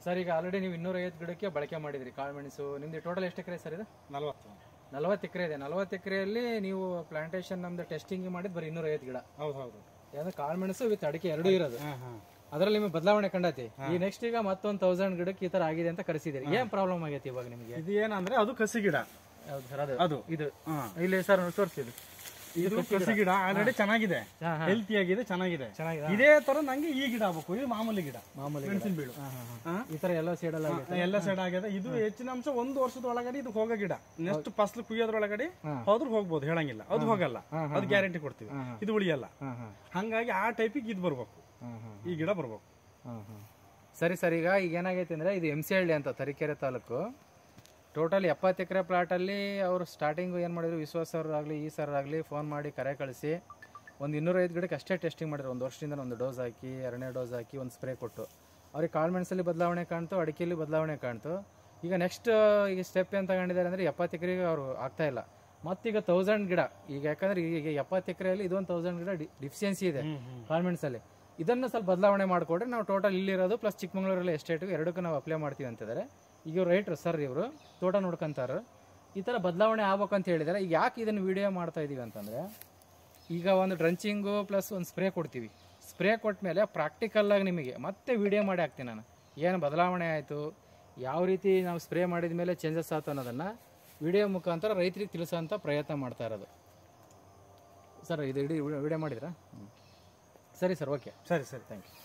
Sir ಈಗ already ನೀವು ಇನ್ನೂರೈವತ್ತು ಗಿಡಕ್ಕೆ ಬಳಕೆ ಮಾಡಿದ್ರಿ ಕಾಳುಮೆಣಸು ನಿಮ್ದು ಟೋಟಲ್ ಎಷ್ಟು ಎಕರೆ ಸರ್ ಇದು ನಲವತ್ತು ನಲವತ್ತು ಎಕರೆ ಇದೆ ನಲವತ್ತು ಎಕರೆಯಲ್ಲಿ ನೀವು ಪ್ಲಾಂಟೇಶನ್ ನಮ್ದು ಟೆಸ್ಟಿಂಗ್ ಮಾಡಿದ್ ಬರೀ ಇನ್ನೂರೈವತ್ತು ಗಿಡ ಹೌದು ಹೌದು ಯಾಕಂದ್ರೆ ಕಾಳುಮೆಣಸು ವಿತ್ ಅಡಿಕೆ ಎರಡೂ ಇರೋದು ಹಾಂ ಹಾಂ ಅದರಲ್ಲಿ ನಿಮಗೆ ಬದಲಾವಣೆ ಕಂಡೈತಿ ಈ ನೆಕ್ಸ್ಟ್ ಈಗ ಮತ್ತೊಂದು ತೌಸಂಡ್ ಗಿಡಕ್ಕೆ ಈ ತರ ಆಗಿದೆ ಅಂತ ಕರೆಸಿದಿರಿ ಏನ್ ಪ್ರಾಬ್ಲಮ್ ಆಗೈತಿ ಇವಾಗ ನಿಮಗೆ ಇದು ಏನಂದ್ರೆ ಅದು ಕಸಿ ಗಿಡ ಹೌದು ಸರ್ ಅದು ಅದು ಇದು ಹಾಂ ಇಲ್ಲಿ ಸರ್ ತೋರಿಸಿದ್ದು ಇದು ಕಸಿ ಗಿಡ ಆಲ್ರೆಡಿ ಚೆನ್ನಾಗಿದೆ ಹಾ, ಹಾ. ಹೆಲ್ತಿ ಆಗಿದೆ ಚೆನ್ನಾಗಿದೆ ಚೆನ್ನಾಗಿದೆ ಇದೇ ತರ ನಂಗೆ ಈ ಗಿಡ ಆಗ್ಬೇಕು ಇದು ಮಾಮೂಲಿ ಗಿಡ ಮಾಮೂಲಿ ಮೆಣಸಿನ ಬೀಳು ಹಾ, ಹಾ, ಹಾ. ಹಾ? ಈ ತರ ಎಲ್ಲ ಸೈಡಲ್ಲ ಆಗಿದೆ ಎಲ್ಲ ಸೈಡ್ ಆಗಿದೆ ಇದು ಹೆಚ್ಚಿನ ಅಂಶ ಒಂದು ವರ್ಷದ ಒಳಗಡೆ ಇದು ಹೋಗೋ ಗಿಡ ನೆಕ್ಸ್ಟ್ ಫಸಲು ಕುಯ್ಯೋದ್ರೊಳಗಡೆ ಹಾ. ಹೋದ್ರು ಹೋಗ್ಬೋದು ಹೇಳಂಗಿಲ್ಲ ಅದು ಹೋಗಲ್ಲ ಹಾ, ಹಾ, ಅದು ಗ್ಯಾರಂಟಿ ಕೊಡ್ತೀವಿ ಹಾ, ಹಾ. ಇದು ಉಳಿಯಲ್ಲ ಹಾ ಹಾ ಹಂಗಾಗಿ ಆ ಟೈಪಿಗೆ ಇದು ಬರ್ಬೇಕು ಹಾ ಹಾ ಈ ಗಿಡ ಬರ್ಬೇಕು ಹಾ, ಹಾ. ಸರಿ ಸರ್ ಈಗ ಈಗ ಏನಾಗೈತೆ ಅಂದ್ರೆ ಇದು ಎಮ್ ಸಿ ಹಳ್ಳಿ ಅಂತ ತರೀಕೆರೆ ತಾಲೂಕು ಟೋಟಲ್ ಎಪ್ಪತ್ತು ಎಕರೆ ಪ್ಲಾಟಲ್ಲಿ ಅವರು ಸ್ಟಾರ್ಟಿಂಗು ಏನು ಮಾಡಿದ್ರು ವಿಶ್ವಾಸ್ ಸರ್ ಆಗಲಿ ಈ ಸರ್ ಆಗಲಿ ಫೋನ್ ಮಾಡಿ ಕರೆ ಕಳಿಸಿ ಒಂದು ಇನ್ನೂರೈದು ಗಿಡಕ್ಕೆ ಅಷ್ಟೇ ಟೆಸ್ಟಿಂಗ್ ಮಾಡಿದ್ರು ಒಂದು ವರ್ಷದಿಂದ ಒಂದು ಡೋಸ್ ಹಾಕಿ ಎರಡನೇ ಡೋಸ್ ಹಾಕಿ ಒಂದು ಸ್ಪ್ರೇ ಕೊಟ್ಟು ಅವ್ರಿಗೆ ಕಾಳುಮೆಣಸಲ್ಲಿ ಬದಲಾವಣೆ ಕಾಣ್ತು ಅಡಿಕೆಯಲ್ಲಿ ಬದಲಾವಣೆ ಕಾಣ್ತು ಈಗ ನೆಕ್ಸ್ಟ್ ಈಗ ಸ್ಟೆಪ್ ಏನು ತಗೊಂಡಿದ್ದಾರೆ ಅಂದರೆ ಎಪ್ಪತ್ತು ಎಕರೆಗೆ ಅವರು ಆಗ್ತಾ ಇಲ್ಲ ಮತ್ತೀಗ ತೌಸಂಡ್ ಗಿಡ ಈಗ ಯಾಕಂದ್ರೆ ಈಗ ಎಪ್ಪತ್ತು ಎಕರೆಯಲ್ಲಿ ಇದೊಂದು ತೌಸಂಡ್ ಗಿಡ ಡಿಫಿಷಿಯನ್ಸಿ ಇದೆ ಕಾನ್ವೆಂಟ್ಸಲ್ಲಿ ಇದನ್ನು ಸ್ವಲ್ಪ ಬದಲಾವಣೆ ಮಾಡಿಕೊಡ್ರೆ ನಾವು ಟೋಟಲ್ ಇಲ್ಲಿರೋದು ಪ್ಲಸ್ ಚಿಕ್ಕಮಂಗ್ಳೂರಲ್ಲಿ ಎಸ್ಟೇಟು ಎರಡಕ್ಕೂ ನಾವು ಅಪ್ಲೈ ಮಾಡ್ತೀವಿ ಅಂತಿದ್ದಾರೆ ಈಗ ಇವ್ರು ರೈಟ್ರು ಸರ್ ಇವರು ತೋಟ ನೋಡ್ಕೊಂತಾರೆ ಈ ಥರ ಬದಲಾವಣೆ ಆಗ್ಬೇಕಂತ ಹೇಳಿದ್ದಾರೆ ಈಗ ಯಾಕೆ ಇದನ್ನು ವಿಡಿಯೋ ಮಾಡ್ತಾ ಇದೀವಿ ಅಂತಂದರೆ ಈಗ ಒಂದು ಡ್ರಂಚಿಂಗು ಪ್ಲಸ್ ಒಂದು ಸ್ಪ್ರೇ ಕೊಡ್ತೀವಿ ಸ್ಪ್ರೇ ಕೊಟ್ಟ ಮೇಲೆ ಪ್ರಾಕ್ಟಿಕಲ್ಲಾಗಿ ನಿಮಗೆ ಮತ್ತೆ ವಿಡಿಯೋ ಮಾಡಿ ಹಾಕ್ತೀನಿ ನಾನು ಏನು ಬದಲಾವಣೆ ಆಯಿತು ಯಾವ ರೀತಿ ನಾವು ಸ್ಪ್ರೇ ಮಾಡಿದ ಮೇಲೆ ಚೇಂಜಸ್ ಆಯ್ತು ಅನ್ನೋದನ್ನು ವಿಡಿಯೋ ಮುಖಾಂತರ ರೈತರಿಗೆ ತಿಳಿಸೋಂಥ ಪ್ರಯತ್ನ ಮಾಡ್ತಾ ಇರೋದು ಸರ್ ಇದು ಇಡೀ ವಿಡಿಯೋ ಮಾಡಿದ್ರಾ ಸರಿ ಸರ್ ಓಕೆ ಸರಿ ಸರಿ ಥ್ಯಾಂಕ್ ಯು